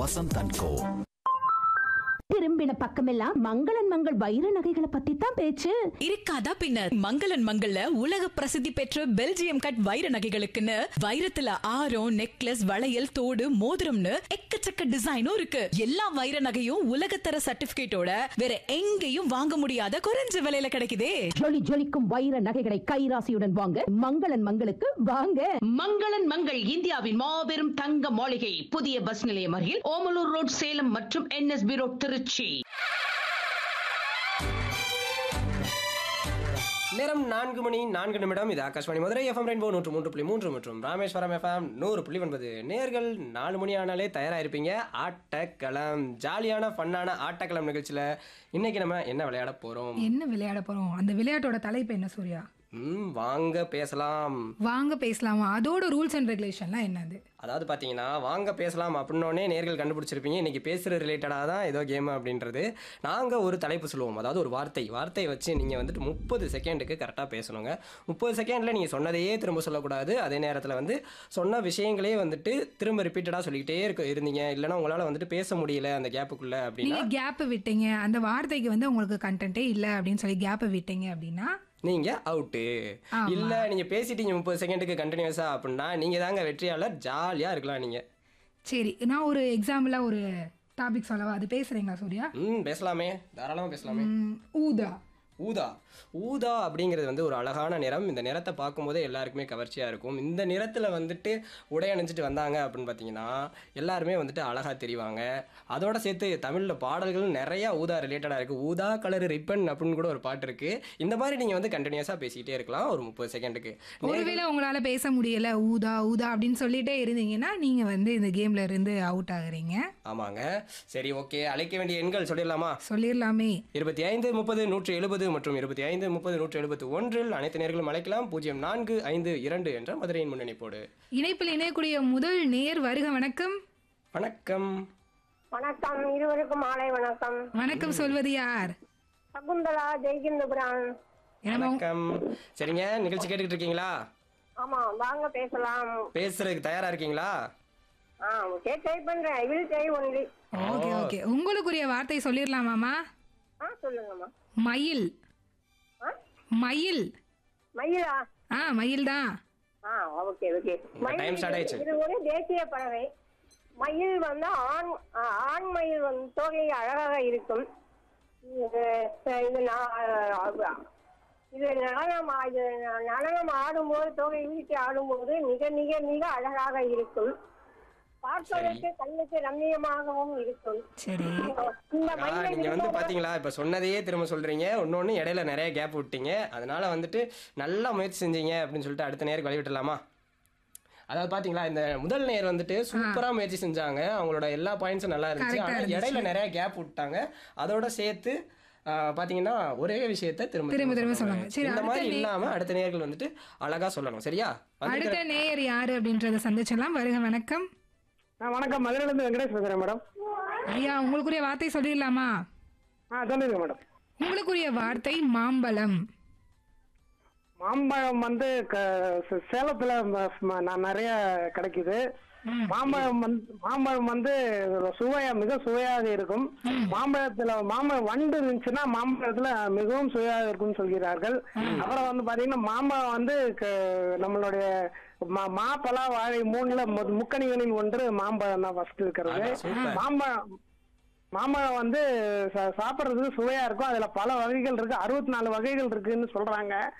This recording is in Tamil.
வசந்த் அண்ட் கோ திரும்பின பக்கமெல்லாம் மங்களன் மங்கள் வைர நகைகளை பத்தி தான் பேச்சு இருக்காதா பின்னர் மங்களன் மங்கள்ல உலக பிரசித்தி பெற்ற பெல்ஜியம் கட் வைர நகைகளுக்குன்னு வைரத்துல ஆரம் நெக்லஸ் வளையல் தோடு மோதிரம்னு எக்கச்சக்க டிசைனும் இருக்கு எல்லா வைர நகையும் உலகத்தர சர்டிபிகேட்டோட வேற எங்கேயும் வாங்க முடியாத குறைஞ்ச விலையில கிடைக்குதே ஜொலி ஜொலிக்கும் வைர நகைகளை கைராசியுடன் வாங்க மங்களன் மங்களுக்கு வாங்க மங்களன் மங்கள் இந்தியாவின் மாபெரும் தங்க மாளிகை புதிய பஸ் நிலையம் அருகில் ஓமலூர் ரோட் சேலம் மற்றும் என்எஸ்பி ரோட் திருச்சி நேரம் நான்கு மணி நான்கு நிமிடம் இது ஆகாஷ்வாணி மதுரை எஃப்எம் ரெயின்போ நூற்று மூன்று புள்ளி மூன்று மற்றும் ராமேஸ்வரம் எஃப்எம் நூறு புள்ளி ஒன்பது நேர்கள் நாலு மணி ஆனாலே தயாராகிருப்பீங்க ஆட்டக்களம் ஜாலியான ஃபன்னான ஆட்டக்களம் நிகழ்ச்சியில் இன்னைக்கு நம்ம என்ன விளையாட போகிறோம் என்ன விளையாட போறோம் அந்த விளையாட்டோட தலைப்பு என்ன சூர்யா ம் வாங்க பேசலாம் வாங்க பேசலாமா அதோட ரூல்ஸ் அண்ட் ரெகுலேஷன்லாம் என்னது அதாவது பார்த்தீங்கன்னா வாங்க பேசலாம் அப்படின்னோடனே நேர்கள் கண்டுபிடிச்சிருப்பீங்க இன்னைக்கு பேசுகிற ரிலேட்டடாக தான் ஏதோ கேம் அப்படின்றது நாங்கள் ஒரு தலைப்பு சொல்லுவோம் அதாவது ஒரு வார்த்தை வார்த்தையை வச்சு நீங்கள் வந்துட்டு முப்பது செகண்டுக்கு கரெக்டாக பேசணுங்க முப்பது செகண்டில் நீங்கள் சொன்னதையே திரும்ப சொல்லக்கூடாது அதே நேரத்தில் வந்து சொன்ன விஷயங்களே வந்துட்டு திரும்ப ரிப்பீட்டடாக சொல்லிக்கிட்டே இருக்க இருந்தீங்க இல்லைன்னா உங்களால் வந்துட்டு பேச முடியல அந்த கேப்புக்குள்ளே அப்படின்னா நீங்க கேப் விட்டீங்க அந்த வார்த்தைக்கு வந்து உங்களுக்கு கண்டென்ட்டே இல்ல அப்படின்னு சொல்லி கேப் விட்டீங்க அப்படின்னா நீங்கள் அவுட்டு ஆமா. இல்லை நீங்கள் பேசிட்டீங்க முப்பது செகண்டுக்கு கண்டினியூஸாக அப்படின்னா நீங்கள் தாங்க வெற்றியாளர் ஜாலியாக இருக்கலாம் நீங்கள் சரி நான் ஒரு எக்ஸாம்பிளா ஒரு டாபிக் சொல்லவா அது பேசுறீங்களா சூர்யா ம் பேசலாமே தாராளமாக பேசலாமே ம், ஊதா ஊதா ஊதா அப்படிங்கிறது வந்து ஒரு அழகான நிறம் இந்த நிறத்தை பார்க்கும்போதே எல்லாருக்குமே கவர்ச்சியாக இருக்கும் இந்த நிறத்தில் வந்துட்டு உடை அணிஞ்சிட்டு வந்தாங்க அப்படின்னு பார்த்தீங்கன்னா எல்லாருமே வந்துட்டு அழகாக தெரிவாங்க அதோட சேர்த்து தமிழில் பாடல்கள் நிறையா ஊதா ரிலேட்டடாக இருக்குது ஊதா கலர் ரிப்பன் அப்படின்னு கூட ஒரு பாட்டு இருக்குது இந்த மாதிரி நீங்கள் வந்து கண்டினியூஸாக பேசிக்கிட்டே இருக்கலாம் ஒரு முப்பது செகண்டுக்கு ஒருவேளை உங்களால பேச முடியல ஊதா ஊதா அப்படின்னு சொல்லிட்டே இருந்தீங்கன்னா நீங்க வந்து இந்த கேம்ல இருந்து அவுட் ஆகுறீங்க ஆமாங்க சரி ஓகே அழைக்க வேண்டிய எண்கள் சொல்லிடலாமா சொல்லிடலாமே இருபத்தி ஐந்து முப்பது நூற்றி எழுபது மற்றும் இருபத்தி ஐந்து முப்பது நூற்றி எழுபத்தி ஒன்றில் அனைத்து நேர்களும் அழைக்கலாம் பூஜ்ஜியம் நான்கு ஐந்து இரண்டு என்ற மதுரையின் முன்னணிப்போடு இணைப்பில் இணையக்கூடிய முதல் நேர் வருக வணக்கம் வணக்கம் வணக்கம் இருவருக்கும் மாலை வணக்கம் வணக்கம் சொல்வது யார் சகுந்தலா ஜெய்கிந்தபுரம் என்னமோ வணக்கம் சரிங்க நிகழ்ச்சி கேட்டுக்கிட்டு இருக்கீங்களா ஆமா வாங்க பேசலாம் பேசுறதுக்கு தயாரா இருக்கீங்களா ஆ ஓகே ட்ரை பண்றேன் will try only okay okay உங்களுக்குரிய வார்த்தை சொல்லிடலாமாமா ஆ சொல்லுங்கம்மா மயில் ஆ மயில் மயிலா ஆ மயில் தான் ஆ ஓகே ஓகே உங்க time start ஆயிடுச்சு. இது ஒரு தேசிய பறவை மயில் வந்து ஆண் ஆ, ஆண் மயில் வந்து தோகை அழகாக இருக்கும் இது இது நா- ஆ, இது நடனம் ஆ- இது நடனம் ஆடும்போது தோகை வீழ்த்தி ஆடும்போது மிக மிக மிக அழகாக இருக்கும் பார்ப்பதற்கு கண்ணுக்கு ரம்மியமாகவும் இருக்கும் சரி இந்த ஆ, மயிலை நீங்க வந்து விரும்பாத- பாத்தீங்களா இப்ப சொன்னதையே திரும்ப சொல்றீங்க ஒன்னொன்னு இடையில நிறைய கேப் விட்டீங்க அதனால வந்துட்டு நல்லா முயற்சி செஞ்சீங்க அப்படின்னு சொல்லிட்டு அடுத்த நேருக்கு வழி விட்டுலாமா அதாவது பாத்தீங்களா இந்த முதல் நேர் வந்துட்டு சூப்பரா முயற்சி செஞ்சாங்க அவங்களோட எல்லா பாயிண்ட்ஸும் நல்லா இருந்துச்சு Correct ஆ ஆனா இருந்துச்சு. இடையில நிறைய கேப் விட்டாங்க அதோட சேர்த்து ஆ, பாத்தீங்கன்னா ஒரே விஷயத்த திரும்ப திரும்ப திரும்ப சொன்னாங்க. சொன்னாங்க. சரி, இந்த அடுத்த மாதிரி நே- இல்லாம அடுத்த நேர்கள் வந்துட்டு அழகா சொல்லணும் சரியா அடுத்த வந்துக்கிற- நேயர் யாரு அப்படின்றத சந்திச்சிடலாம் வருக வணக்கம் வணக்கம் மதுரையிலேருந்து வெங்கடேஷ் பேசுகிறேன் மேடம் ஐயா உங்களுக்குரிய வார்த்தை சொல்லிடலாமா ஆ சொல்லுங்க மேடம் உங்களுக்குரிய வார்த்தை மாம்பழம் மாம்பழம் வந்து க- சே- சேலத்துல ம- ம- நான் நிறைய கிடைக்குது மாம்பழம் வந்து மாம்பழம் வந்து சுவையா மிக சுவையாக இருக்கும் மாம்பழத்துல மாம்பழம் வண்டு இருந்துச்சுன்னா மாம்பழத்துல மிகவும் சுவையாக இருக்கும்னு சொல்கிறார்கள் அப்புறம் வந்து பாத்தீங்கன்னா மாம்பழம் வந்து க- நம்மளுடைய மா- மா பலா வாழை மூணுல மு- முக்கணிகளில் ஒன்று மாம்பழம் தான் ஃபர்ஸ்ட் இருக்கிறது அதான், சூப்பர். மாம்பழம் மாம்பழம் வந்து சா- சாப்பிடுறதுக்கு சுவையா இருக்கும் அதுல பல வகைகள் இருக்கு அறுபத்தி நாலு வகைகள் இருக்குன்னு சொல்றாங்க